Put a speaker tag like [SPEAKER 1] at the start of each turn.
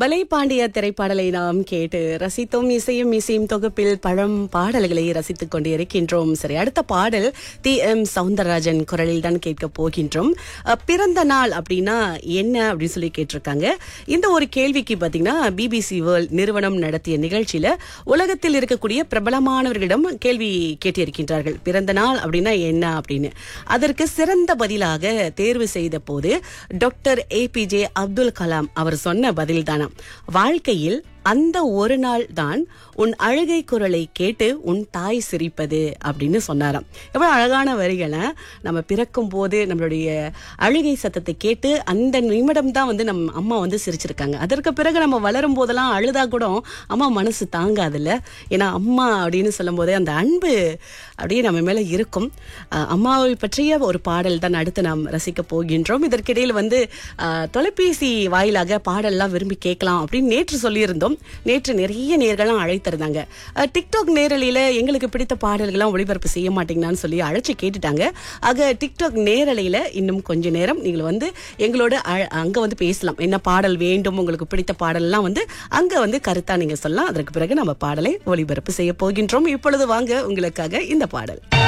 [SPEAKER 1] பலை பாண்டிய திரைப்பாடலை நாம் கேட்டு ரசித்தோம் இசையும் இசையும் தொகுப்பில் பழம் பாடல்களை ரசித்துக் கொண்டு இருக்கின்றோம் சரி அடுத்த பாடல் டி எம் சவுந்தரராஜன் குரலில் தான் கேட்க போகின்றோம் அஹ், பிறந்த நாள் அப்படின்னா என்ன அப்படின்னு சொல்லி கேட்டிருக்காங்க இந்த ஒரு கேள்விக்கு பாத்தீங்கன்னா பிபிசி வேர்ல்ட் நிறுவனம் நடத்திய நிகழ்ச்சியில உலகத்தில் இருக்கக்கூடிய பிரபலமானவர்களிடம் கேள்வி கேட்டிருக்கின்றார்கள் பிறந்த நாள் அப்படின்னா என்ன அப்படின்னு அதற்கு சிறந்த பதிலாக தேர்வு செய்த போது டாக்டர் ஏபிஜே அப்துல் கலாம் அவர் சொன்ன பதில் தானாம் வாழ்க்கையில் அந்த ஒரு நாள் தான் உன் அழுகை குரலை கேட்டு உன் தாய் சிரிப்பது அப்படின்னு சொன்னாராம் எவ்வளவு அழகான வரிகளை நம்ம பிறக்கும் போது நம்மளுடைய அழுகை சத்தத்தை கேட்டு அந்த நிமிடம் தான் வந்து நம்ம அம்மா வந்து சிரிச்சிருக்காங்க அதற்கு பிறகு நம்ம வளரும் போதெல்லாம் அழுதா கூட அம்மா மனசு தாங்காதுல்ல ஏன்னா அம்மா அப்படின்னு சொல்லும் போதே அந்த அன்பு அப்படியே நம்ம மேல இருக்கும் அஹ் அம்மாவை பற்றிய ஒரு பாடல் தான் அடுத்து நாம் ரசிக்க போகின்றோம் இதற்கிடையில் வந்து அஹ், தொலைபேசி வாயிலாக பாடல்லாம் விரும்பி கேட்கலாம் அப்படின்னு நேற்று சொல்லியிருந்தோம் நேற்று நிறைய நேர்கள்லாம் அழைத்திருந்தாங்க அஹ், டிக்டாக் நேரலையில எங்களுக்கு பிடித்த பாடல்கள்லாம் ஒளிபரப்பு செய்ய மாட்டீங்களான்னு சொல்லி அழைச்சி கேட்டுட்டாங்க ஆக டிக்டாக் நேரலையில இன்னும் கொஞ்ச நேரம் நீங்கள் வந்து எங்களோட அ- அங்க வந்து பேசலாம் என்ன பாடல் வேண்டும் உங்களுக்கு பிடித்த பாடல்லாம் வந்து அங்க வந்து கருத்தா நீங்க சொல்லலாம் அதற்கு பிறகு நம்ம பாடலை ஒளிபரப்பு செய்ய போகின்றோம் இப்பொழுது வாங்க உங்களுக்காக இந்த பாடல்